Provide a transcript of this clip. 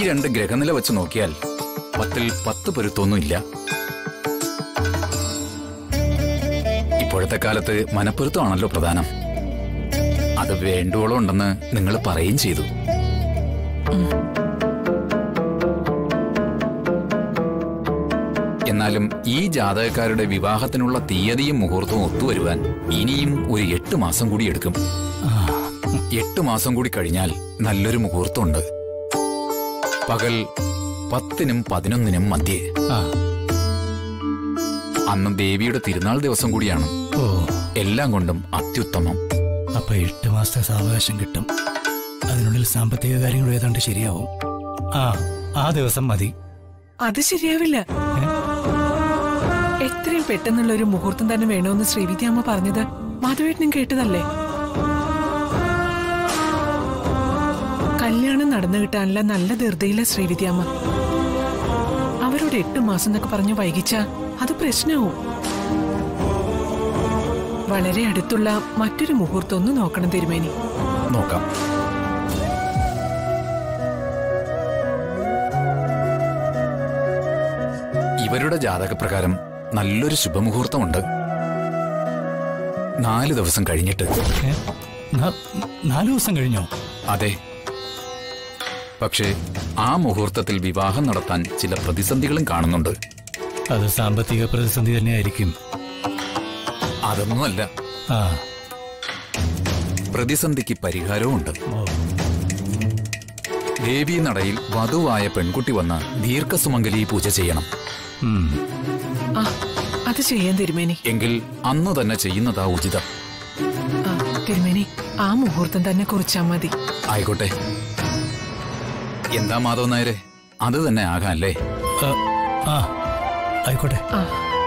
രണ്ട് ഗ്രഹനില വെച്ച് നോക്കിയാൽ പത്തിൽ പത്ത് പൊരുത്തൊന്നും ഇല്ല ഇപ്പോഴത്തെ കാലത്ത് മനപ്പൊരുത്തമാണല്ലോ പ്രധാനം അത് വേണ്ടുവോളം ഉണ്ടെന്ന് നിങ്ങൾ പറയുകയും ചെയ്തു എന്നാലും ഈ ജാതകക്കാരുടെ വിവാഹത്തിനുള്ള തീയതിയും മുഹൂർത്തവും ഒത്തുവരുവാൻ ഇനിയും ഒരു എട്ട് മാസം കൂടി എടുക്കും എട്ട് മാസം കൂടി കഴിഞ്ഞാൽ നല്ലൊരു മുഹൂർത്തമുണ്ട് പകൽ പത്തിനും പതിനൊന്നിനും മധ്യേ ആ അന്ന് ദേവിയുടെ തിരുനാൾ ദിവസം കൂടിയാണ് ഓ എല്ലാം കൊണ്ടും അത്യുത്തമം അപ്പൊ എട്ട് മാസത്തെ സാവകാശം കിട്ടും അതിനുള്ളിൽ സാമ്പത്തിക കാര്യങ്ങൾ ഏതാണ്ട് ശരിയാവും ആ ആ ദിവസം മതി അത് ശരിയാവില്ല എത്രയും പെട്ടെന്നുള്ള ഒരു മുഹൂർത്തം തന്നെ വേണമെന്ന് ശ്രീവിദ്യാമ്മ പറഞ്ഞത് മാധവേട്ടനും കേട്ടതല്ലേ കല്യാണം നടന്നു കിട്ടാനുള്ള നല്ല ധൃതിയില്ല ശ്രീവിദ്യാമ്മ അവരോട് എട്ട് മാസം എന്നൊക്കെ പറഞ്ഞ് വൈകിച്ച അത് പ്രശ്നവും വളരെ അടുത്തുള്ള മറ്റൊരു മുഹൂർത്തം ഒന്ന് നോക്കണം തിരുമേനി നോക്കാം ഇവരുടെ ജാതകപ്രകാരം നല്ലൊരു ശുഭമുഹൂർത്തമുണ്ട് നാല് ദിവസം കഴിഞ്ഞിട്ട് ഏ? നാ- നാല് ദിവസം കഴിഞ്ഞോ അതെ പക്ഷേ ആ മുഹൂർത്തത്തിൽ വിവാഹം നടത്താൻ ചില പ്രതിസന്ധികളും കാണുന്നുണ്ട് അത് സാമ്പത്തിക പ്രതിസന്ധി തന്നെയായിരിക്കും അതൊന്നുമല്ല ആ പ്രതിസന്ധിക്ക് പരിഹാരവുമുണ്ട് ഓ ദേവീ നടയിൽ വധുവായ പെൺകുട്ടി വന്ന് ദീർഘസുമംഗലി പൂജ ചെയ്യണം ഉം. ആ അത് ചെയ്യാൻ തിരുമേനി എങ്കിൽ അന്നു തന്നെ ചെയ്യുന്നതാ ഉചിതം ആ തിരുമേനി ആ മുഹൂർത്തം തന്നെ കുറിച്ചാ മതി ആയിക്കോട്ടെ എന്താ മാധവ് നായരെ അത് തന്നെ ആകാം അല്ലേ ആ, ആ ആയിക്കോട്ടെ ആ